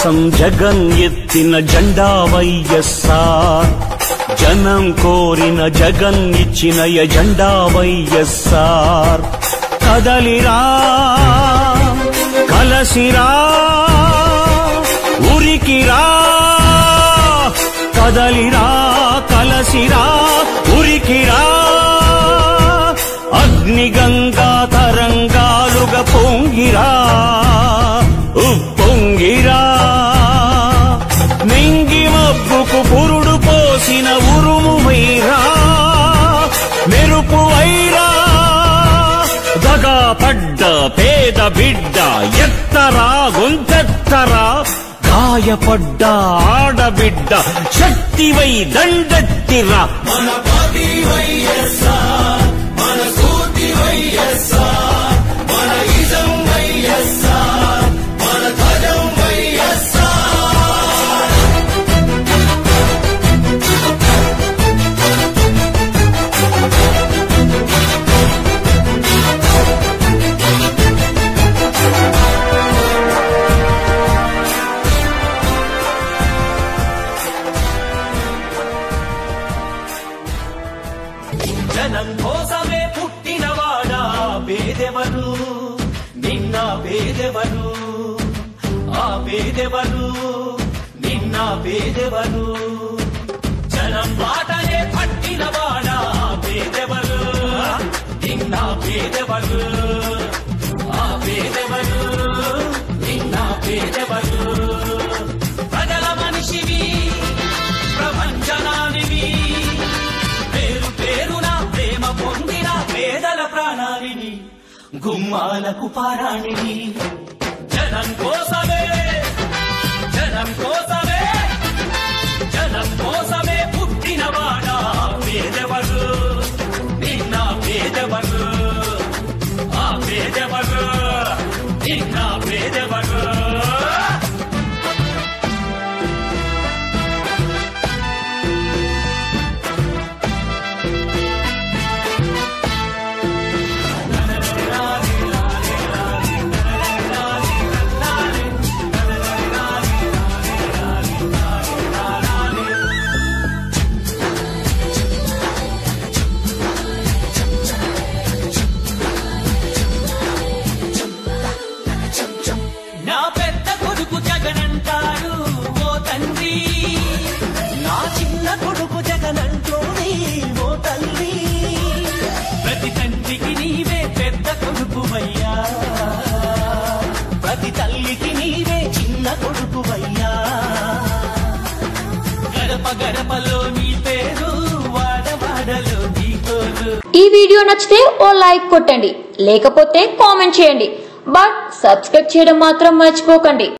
కోసం జగన్ ఎత్తిన జెండా వైఎస్ఆర్ జనం కోరిన జగన్ ఇచ్చిన ఎజెండా వైఎస్ఆర్ కదలిరా కలసిరా ఉరికిరా కదలిరా కలసిరా ఉరికిరా అగ్నిగంగా తరంగాలుగా పొంగిరా ఉప్పొంగిరా మింగి మబ్బుకు పురుడు పోసిన ఉరుము వైరా మెరుపు వైరా దగా పడ్డ పేద బిడ్డ ఎత్తరా గొంతెత్తరా గాయపడ్డ ఆడబిడ్డ శక్తివై దండెత్తిరా మన పార్టీ వైఎస్ఆర్ మన స్ఫూర్తి వైఎస్ఆర్ మన ఇజం వైఎస్ఆర్ మన ధ్వజం వైఎస్ఆర్ జనం కోసమే పుట్టినవాడా పేదెవరు నిన్న పేదెవరు ఆ పేదెవరు నిన్న పేదెవరు జనం మాటనే పట్టినవాడా పేదెవరు నిన్న పేదెవరు ఆ పేదెవరు నిన్న పేదెవరు ప్రజల మనిషివి ప్రపంచనానివి పేరు పేరున ప్రేమ పొందిన పేదల ప్రాణాలిని గుమ్మాలకు పారాణిని జనం కోసమే జనం కోసమే జనం కోసమే పుట్టినవాడా పేదెవరు నిన్న పేదెవరు ఆ పేదెవరు నిన్న పేదెవరు నా పెద్ద కొడుకు జగనంటాడు ఓ తండ్రి నా చిన్న కొడుకు జగనంటోని ఓ తల్లి ప్రతి తండ్రికి నీవే పెద్ద కొడుకువయ్యా ప్రతి తల్లికి నీవే చిన్న కొడుకువయ్యా గడప గడపలో నీ పేరు వాడవాడలో నీ తోడు ఈ వీడియో నచ్చితే ఓ లైక్ కొట్టండి లేకపోతే కామెంట్ చేయండి బట్ సబ్స్క్రైబ్ చేయడం మాత్రం మర్చిపోకండి